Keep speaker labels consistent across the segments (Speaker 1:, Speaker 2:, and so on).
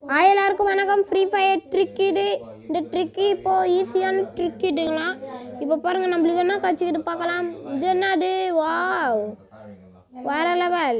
Speaker 1: ஆ, எல்லாருக்கும் வணக்கம் free fire trick இது இந்த ட்ரிக்கு இப்போ ஈஸியான ட்ரிக் இதுங்களாம் இப்போ பாருங்க நம்மளுக்கு என்ன கச்சிக்கிட்டு பார்க்கலாம் இது என்னது வாவ் வேற லெவல்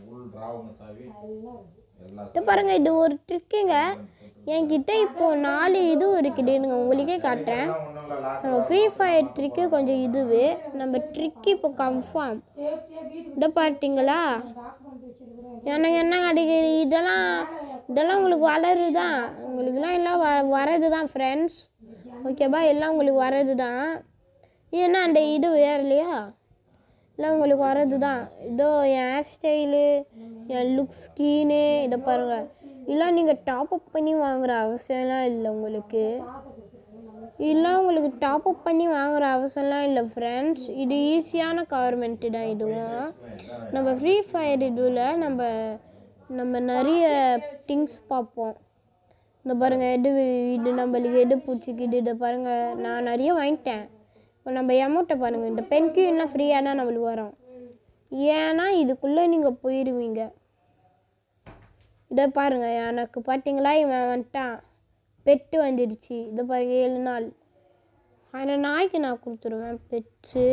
Speaker 1: இது பாருங்க இது ஒரு ட்ரிக்குங்க என்கிட்ட இப்போ நாலு இதுவும் இருக்குதுங்க உங்களுக்கே காட்டுறேன் நம்ம ஃப்ரீ ஃபயர் ட்ரிக்கு கொஞ்சம் இதுவு நம்ம ட்ரிக்கு இப்போ கன்ஃபார்ம் இதை பார்த்தீங்களா எனக்கு என்ன கிடைக்குது இதெல்லாம் இதெல்லாம் உங்களுக்கு வளருதான் உங்களுக்குலாம் எல்லாம் வ வரது தான் ஃப்ரெண்ட்ஸ் ஓகேவா எல்லாம் உங்களுக்கு வரது தான் ஏன்னா அந்த இது வேற இல்லையா எல்லாம் உங்களுக்கு வரது தான் இதோ என் ஹேர் ஸ்டைலு என் லுக் ஸ்கீனு இதை பாருங்கள் இதெல்லாம் நீங்கள் டாப் அப் பண்ணி வாங்குற அவசியம்லாம் இல்லை உங்களுக்கு இதெல்லாம் உங்களுக்கு டாப் அப் பண்ணி வாங்குற அவசியம்லாம் இல்லை ஃப்ரெண்ட்ஸ் இது ஈஸியான கவர்மெண்ட்டு தான் இதுவும் நம்ம ஃப்ரீ ஃபயர் இதில் நம்ம நம்ம நிறைய திங்ஸ் பார்ப்போம் இந்த பாருங்கள் எது இது நம்மளுக்கு எது பிடிச்சிக்கிது இதை பாருங்கள் நான் நிறைய வாங்கிட்டேன் இப்போ நம்ம அமௌண்ட்டை பாருங்கள் இந்த பென்கியூன்லாம் ஃப்ரீயாக தான் நம்மளுக்கு வரும் ஏன்னா இதுக்குள்ளே நீங்கள் போயிடுவீங்க இதை பாருங்க எனக்கு பார்த்தீங்களா இவன் வந்துட்டான் பெட்டு வந்துடுச்சு இதை பாருங்க ஏழு நாள் அந்த நாய்க்கு நான் கொடுத்துருவேன் பெட்ஸு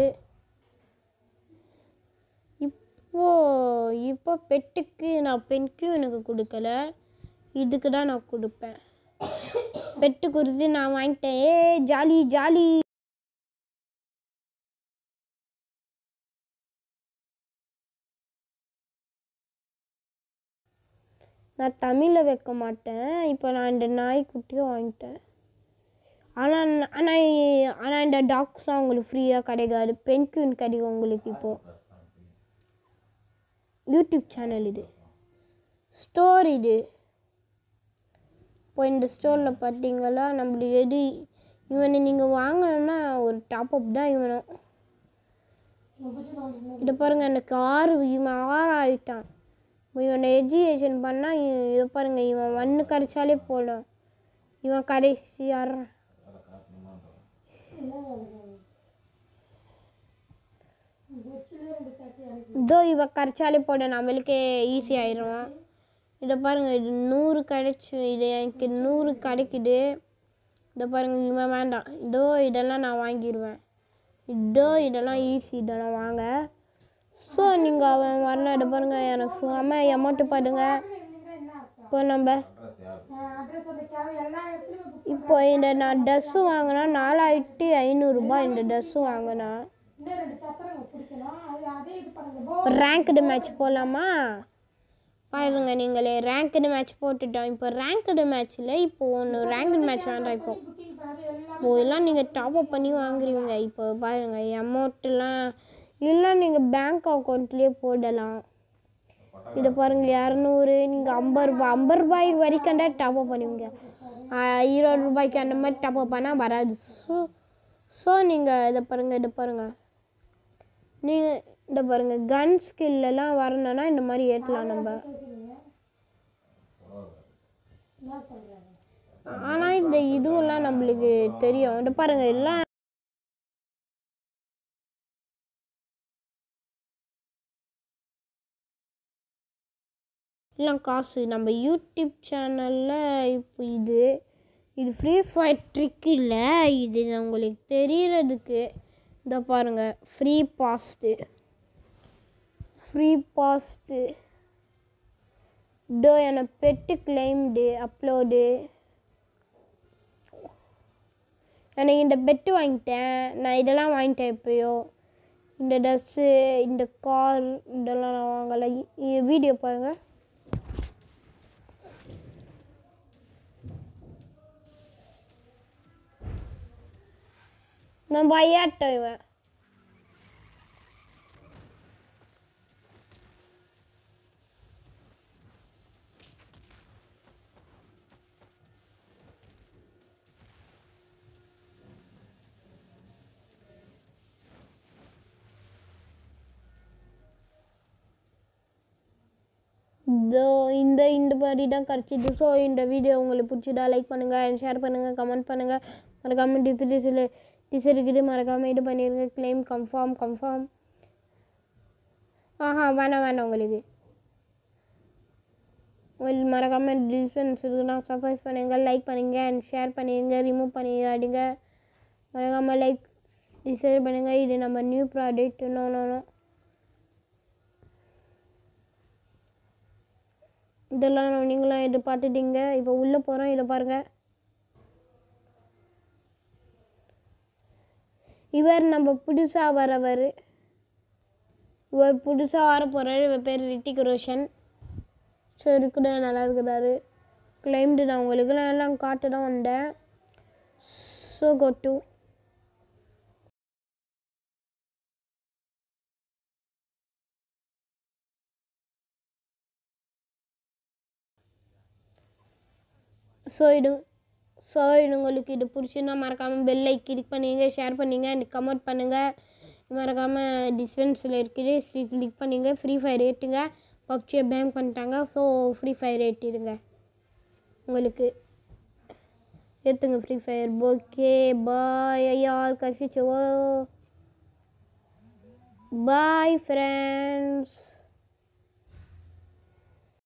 Speaker 1: இப்போ இப்போ பெட்டுக்கு நான் பெண்க்கும் எனக்கு கொடுக்கல இதுக்கு தான் நான் கொடுப்பேன் பெட்டு கொடுத்து நான் வாங்கிட்டேன் ஏ ஜாலி ஜாலி நான் தமிழில் வைக்க மாட்டேன் இப்போ நான் இந்த நாய்க்குட்டியும் வாங்கிட்டேன் ஆனால் ஆனால் ஆனால் இந்த டாக்ஸ்லாம் உங்களுக்கு ஃப்ரீயாக கிடைக்காது பென்குயின் கிடைக்கும் உங்களுக்கு இப்போது யூடியூப் சேனல் இது ஸ்டோர் இது இப்போ இந்த ஸ்டோரில் பார்த்தீங்களா நம்மளுக்கு எது இவனை நீங்கள் வாங்கணும்னா ஒரு டாப் அப் தான் இவனும் இதை பாருங்க எனக்கு ஆறு இவன் ஆறு ஆயிட்டான் இவனை எஜுகேஷன் பண்ணால் இதை பாருங்க இவன் மண்ணு கரைச்சாலே போடும் இவன் கடைசி யார் இதோ இவ கரைச்சாலே போட நம்மளுக்கே ஈஸி ஆயிரும் இதை பாருங்க இது நூறு கிடைச்சி இது எனக்கு நூறு கிடைக்குது இதை பாருங்க இவன் வேண்டாம் இதோ இதெல்லாம் நான் வாங்கிடுவேன் இதோ இதெல்லாம் ஈஸி இதெல்லாம் வாங்க ஸோ நீங்கள் அவன் வரணும் இதை பாருங்க எனக்கு சும்மா அமௌண்ட்டு பாடுங்க இப்போ நம்ம இப்போ இந்த நான் ட்ரெஸ்ஸு வாங்கினா நாலாயிரத்தி ஐநூறுரூபா இந்த ட்ரெஸ்ஸு வாங்கினா ரேங்க்டு மேட்ச் போகலாமா பாருங்க நீங்களே ரேங்க்டு மேட்ச் போட்டுட்டோம் இப்போ ரேங்க்டு மேட்ச்சில் இப்போ ஒன்று ரேங்க்டு மேட்ச் வேண்டாம் இப்போ இப்போ எல்லாம் நீங்கள் டாப் அப் பண்ணி வாங்குறீங்க இப்போ பாருங்கள் அமௌண்ட்டுலாம் இல்லை நீங்கள் பேங்க் அக்கௌண்ட்லேயே போடலாம் இதை பாருங்க இரநூறு நீங்கள் ஐம்பது ரூபாய் ஐம்பது ரூபாய் வரைக்கும் தான் டாப் அப் பண்ணுவீங்க ஆஹ் இருபது ரூபாய்க்கு அந்த மாதிரி டாப் அப் பண்ணால் வராது ஸோ ஸோ நீங்கள் இதை பாருங்கள் இதை பாருங்கள் நீங்கள் இந்த பாருங்க கன் ஸ்கில்லாம் வரணும்னா இந்த மாதிரி ஏற்றலாம் நம்ம ஆனால் இந்த இதுவெல்லாம் நம்மளுக்கு தெரியும் இந்த பாருங்க எல்லாம் எல்லாம் காசு நம்ம யூடியூப் சேனலில் இப்போ இது இது ஃப்ரீ ஃபயர் ட்ரிக் இல்லை இது உங்களுக்கு தெரியறதுக்கு இந்த பாருங்க ஃப்ரீ பாஸ்ட்டு ஃப்ரீ பாஸ்ட்டு இதோ என பெட்டு கிளைம்டு அப்லோடு எனக்கு இந்த பெட்டு வாங்கிட்டேன் நான் இதெல்லாம் வாங்கிட்டேன் எப்பயோ இந்த ட்ரெஸ்ஸு இந்த கார் இதெல்லாம் நான் வாங்கலை வீடியோ பாருங்க நான் பையாட்டேன் இவன் இதோ இந்த இந்த மாதிரி தான் கிடச்சிது ஸோ இந்த வீடியோ உங்களுக்கு பிடிச்சிதா லைக் பண்ணுங்கள் ஷேர் பண்ணுங்கள் கமெண்ட் பண்ணுங்கள் மறக்காமல் டிஸ்கிரிப்ஷனில் டிஸ் இருக்குது மறக்காமல் இது பண்ணிடுங்க கிளைம் கன்ஃபார்ம் கன்ஃபார்ம் ஆஹா வேணாம் வேணாம் உங்களுக்கு உங்களுக்கு மறக்காமல் டிஸ்பென்ஸ் இருக்குன்னா சப்ஸ்கிரைப் பண்ணுங்கள் லைக் பண்ணுங்கள் அண்ட் ஷேர் பண்ணிடுங்க ரிமூவ் பண்ணிடாதீங்க மறக்காமல் லைக் டிசைட் பண்ணுங்கள் இது நம்ம new product no no no இதெல்லாம் நீங்களும் இது பார்த்துட்டீங்க இப்போ உள்ளே போகிறோம் இதை பாருங்கள் இவர் நம்ம புதுசாக வரவர் இவர் புதுசாக வர போகிறாரு இவர் பேர் ரித்திக் ரோஷன் ஸோ இருக்குது நல்லா இருக்கிறாரு கிளைம்டு நான் உங்களுக்கு நான் எல்லாம் காட்ட தான் வந்தேன் ஸோ கோ டு ஸோ இது ஸோ இது உங்களுக்கு இது பிடிச்சுன்னா மறக்காமல் பெல் லைக் கிளிக் பண்ணுங்க ஷேர் பண்ணுங்க அண்ட் கமெண்ட் பண்ணுங்கள் மறக்காமல் டிஸ்பென்ஸில் இருக்குது கிளிக் பண்ணுங்க ஃப்ரீ ஃபயர் ஏற்றுங்க பப்ஜியை பேங்க் பண்ணிட்டாங்க ஸோ ஃப்ரீ ஃபயர் ஏற்றிடுங்க உங்களுக்கு ஏற்றுங்க ஃப்ரீ ஃபயர் ஓகே பாய் யார் கசிச்சோ பாய் ஃப்ரெண்ட்ஸ்